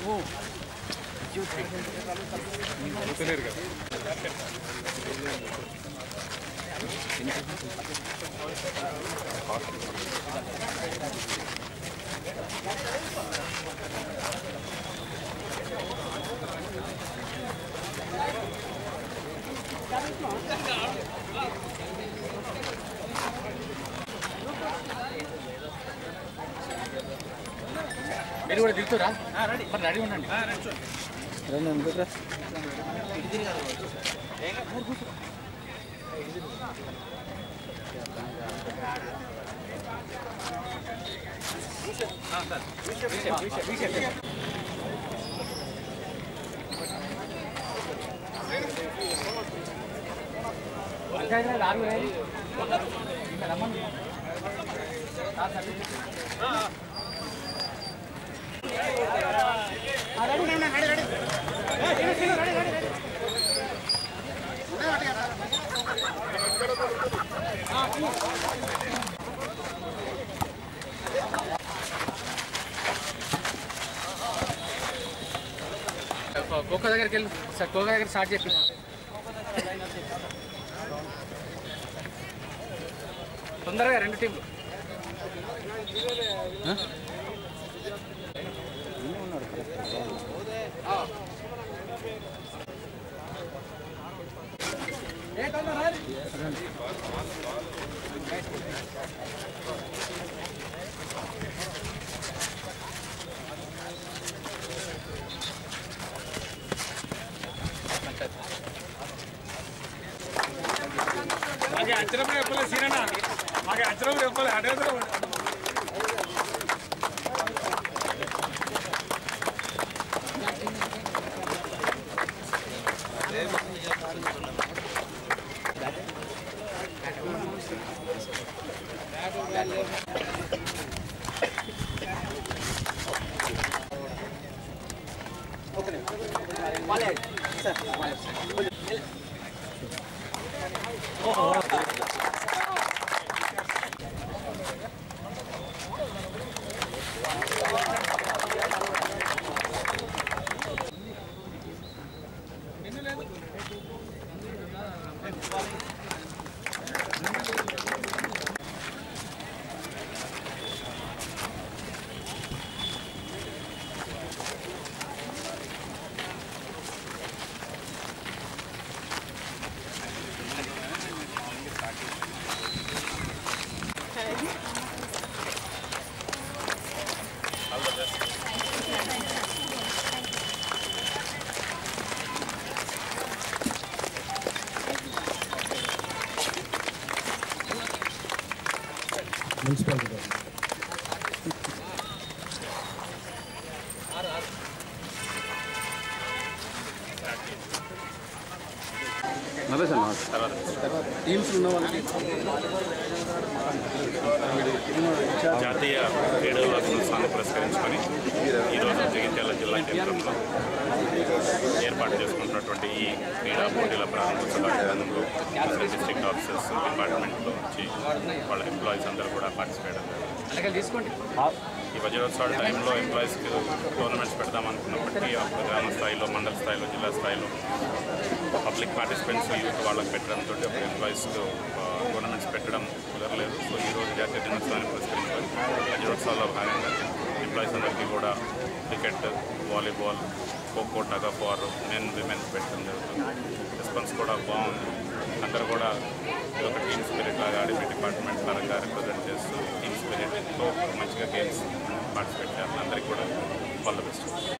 మీరు కూడా దిగుతారా మరి రెడీ ఉండండి కోక దగ్గరికి వెళ్ళి సార్ కోక దగ్గర స్టార్ట్ చెప్పి తొందరగా రెండు టీంలు ಹಾಗೆ ಹಚ್ಚಿರಪ್ಪ ಎಪ್ಪಲ್ಲ ಸೀರಣ್ಣ ಹಾಗೆ ಹಚ್ಚಿರಪ್ಪ ಎಪ್ಪಲ್ಲ ಅಡ್ರೆಸ್ జాతీయ క్రీడల దినోత్సవాన్ని పురస్కరించుకొని ఈరోజు జగిత్యాల జిల్లా కేంద్రంలో ఏర్పాటు చేసుకుంటున్నటువంటి ఈ క్రీడా పోటీల ప్రారంభోత్సవ కార్యక్రమంలో డిస్ట్రిక్ట్ ఆఫీసర్స్ డిపార్ట్మెంట్లో వచ్చి వాళ్ళ ఎంప్లాయీస్ అందరూ కూడా పార్టిసిపేట్ అయ్యారు అలాగే తీసుకోండి ఈ వజ్రోత్సవాల టైంలో ఎంప్లాయీస్కి టోర్నమెంట్స్ పెడదాం అనుకున్నప్పటికీ అప్పుడు గ్రామ స్థాయిలో మండల స్థాయిలో జిల్లా స్థాయిలో పబ్లిక్ పార్టిసిపెంట్స్ యూత్ వాళ్ళకి పెట్టడంతో అప్పుడు ఎంప్లాయీస్కి టోర్నమెంట్స్ పెట్టడం కుదరలేదు సో ఈ రోజు జాతీయ దినోత్సవాన్ని పురస్కరించుకొని వజ్రోత్సవాల్లో భాగంగా ఎంప్లాయీస్ అందరికీ కూడా cricket volleyball kho-kho tug of war men women పెట్టడం జరుగుతుంది రెస్పాన్స్ కూడా బాగుంది అందరూ కూడా ఇది ఒక టీమ్ స్పిరిట్ లాగా ఆడి మీ డిపార్ట్మెంట్ పరంగా రిప్రజెంట్ చేస్తూ టీమ్ స్పిరిట్తో మంచిగా గేమ్స్ పార్టిసిపేట్ చేయాలి అందరికీ కూడా ఆల్ ద బెస్ట్